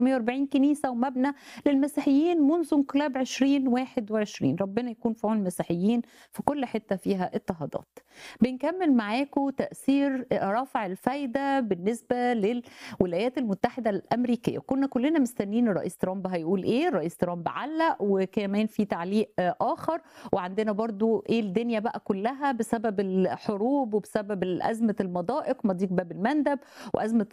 140 كنيسة ومبنى للمسيحيين منذ انقلاب 2021 ربنا يكون في عون المسيحيين في كل حتة فيها اضطهادات بنكمل معاكم تأثير رفع الفايدة بالنسبة للولايات المتحدة الأمريكية كنا كلنا مستنيين الرئيس ترامب هيقول إيه الرئيس ترامب علق وكمان في تعليق آخر وعندنا برضو إيه الدنيا بقى كلها بسبب الحروب وبسبب أزمة المضائق مضيق باب المندب وأزمة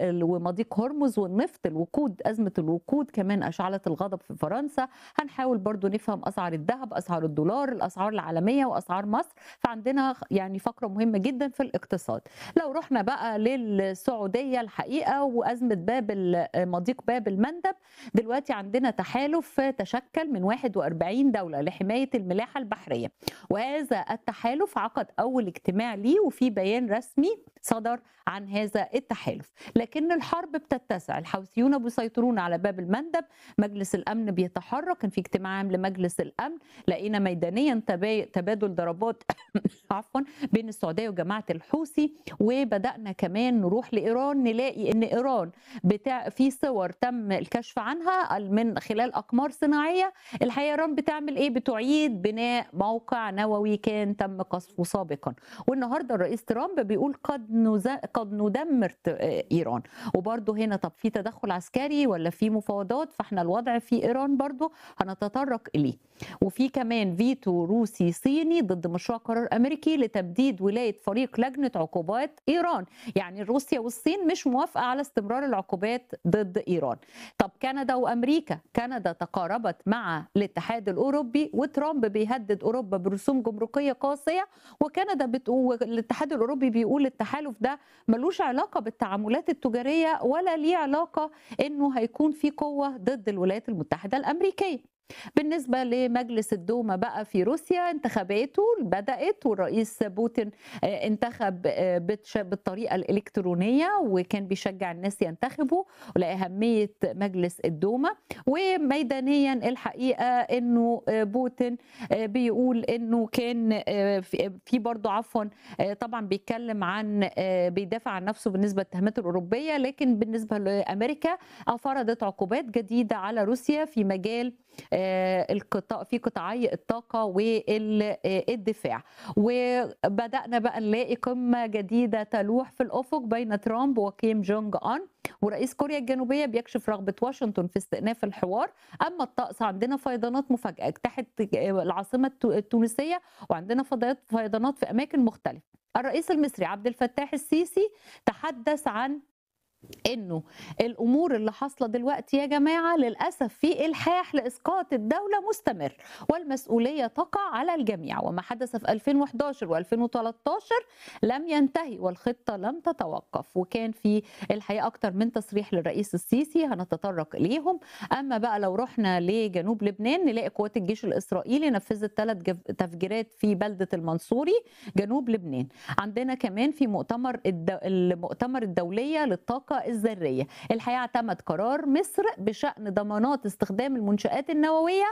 ومضيق هرمز والنفط الوقود أزمة الوقود كمان أشعلت الغضب في فرنسا هنحاول برضو نفهم أسعار الذهب أسعار الدولار الأسعار العالمية وأسعار مصر فعندنا يعني فقرة مهمة جدا في الاقتصاد لو رحنا بقى للسعودية الحقيقة وأزمة باب مضيق باب المندب دلوقتي عندنا تحالف تشكل من 41 دولة لحماية الملاحة البحرية وهذا التحالف عقد أول اجتماع ليه وفي بيان رسمي صدر عن هذا التحالف لكن الحرب بتتسع الحوثيون بيسيطرون على باب المندب مجلس الأمن بيتحرك كان في اجتماع عام لمجلس الأمن لقينا ميدانيا تبادل ضربات عفوا بين السعودية وجماعة الحوثي وبدأنا كمان نروح لإيران نلاقي إن إيران بتاع في صور تم الكشف عنها من خلال أقمار صناعية الحقيقة إيران بتعمل إيه بتعيد بناء موقع نووي كان تم قصفه سابقا والنهارده الرئيس ترامب بيقول قد نز... قد ندمر ايران وبرده هنا طب في تدخل عسكري ولا في مفاوضات فاحنا الوضع في ايران برده هنتطرق اليه وفي كمان فيتو روسي صيني ضد مشروع قرار امريكي لتبديد ولايه فريق لجنه عقوبات ايران يعني روسيا والصين مش موافقه على استمرار العقوبات ضد ايران طب كندا وامريكا كندا تقاربت مع الاتحاد الاوروبي وترامب بيهدد اوروبا برسوم جمركيه قاسيه وكندا بتقول الاتحاد الاوروبي بيقول التحالف ده ملوش علاقه بالتعاملات التجاريه ولا ليه علاقه انه هيكون في قوه ضد الولايات المتحده الامريكيه بالنسبة لمجلس الدوما بقى في روسيا انتخاباته بدأت والرئيس بوتين انتخب بالطريقة الإلكترونية وكان بيشجع الناس ينتخبوا ولأهمية مجلس الدوما وميدانيا الحقيقة انه بوتين بيقول انه كان في برضه عفوا طبعا بيتكلم عن بيدافع عن نفسه بالنسبة للتهمات الأوروبية لكن بالنسبة لأمريكا فرضت عقوبات جديدة على روسيا في مجال القطاع في قطاعي الطاقه والدفاع وبدانا بقى نلاقي قمه جديده تلوح في الافق بين ترامب وكيم جونج ان ورئيس كوريا الجنوبيه بيكشف رغبه واشنطن في استئناف الحوار اما الطقس عندنا فيضانات مفاجاه اجتاحت العاصمه التونسيه وعندنا فيضانات في اماكن مختلفه الرئيس المصري عبد الفتاح السيسي تحدث عن انه الامور اللي حاصله دلوقتي يا جماعه للاسف في الحاح لاسقاط الدوله مستمر والمسؤوليه تقع على الجميع وما حدث في 2011 و2013 لم ينتهي والخطه لم تتوقف وكان في الحقيقه اكتر من تصريح للرئيس السيسي هنتطرق اليهم اما بقى لو رحنا لجنوب لبنان نلاقي قوات الجيش الاسرائيلي نفذت ثلاث تفجيرات في بلده المنصوري جنوب لبنان عندنا كمان في مؤتمر الدو... المؤتمر الدوليه للطاقه الطاقة الذرية الحقيقة اعتمد قرار مصر بشأن ضمانات استخدام المنشآت النووية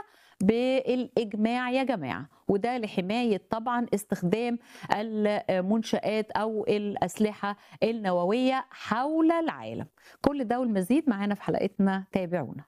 بالإجماع يا جماعة وده لحماية طبعا استخدام المنشآت أو الأسلحة النووية حول العالم كل ده والمزيد معانا في حلقتنا تابعونا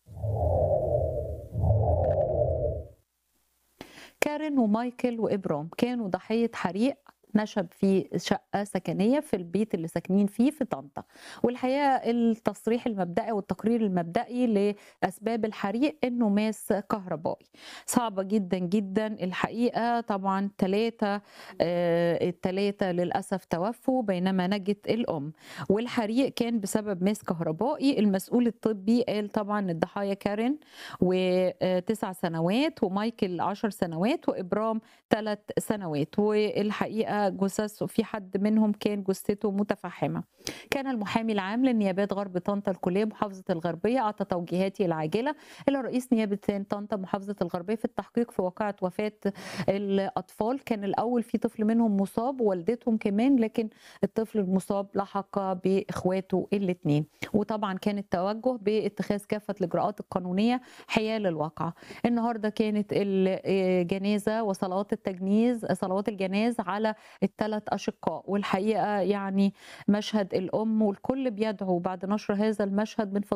كارين ومايكل وإبرام كانوا ضحية حريق نشب في شقة سكنية في البيت اللي ساكنين فيه في طنطا والحقيقة التصريح المبدئي والتقرير المبدئي لأسباب الحريق إنه ماس كهربائي صعبة جدا جدا الحقيقة طبعا ثلاثة آه الثلاثة للأسف توفوا بينما نجت الأم والحريق كان بسبب ماس كهربائي المسؤول الطبي قال طبعا الضحايا كارين وتسع سنوات ومايكل عشر سنوات وإبرام ثلاث سنوات والحقيقة جثث وفي حد منهم كان جثته متفحمه. كان المحامي العام للنيابات غرب طنطا الكليه محافظه الغربيه اعطى توجيهاته العاجله الى رئيس نيابه طنطا محافظه الغربيه في التحقيق في واقعه وفاه الاطفال، كان الاول في طفل منهم مصاب ووالدتهم كمان لكن الطفل المصاب لحق باخواته الاثنين، وطبعا كان التوجه باتخاذ كافه الاجراءات القانونيه حيال الواقعه. النهارده كانت الجنازه وصلوات التجنيز صلوات الجناز على الثلاث أشقاء والحقيقة يعني مشهد الأم والكل بيدعو بعد نشر هذا المشهد من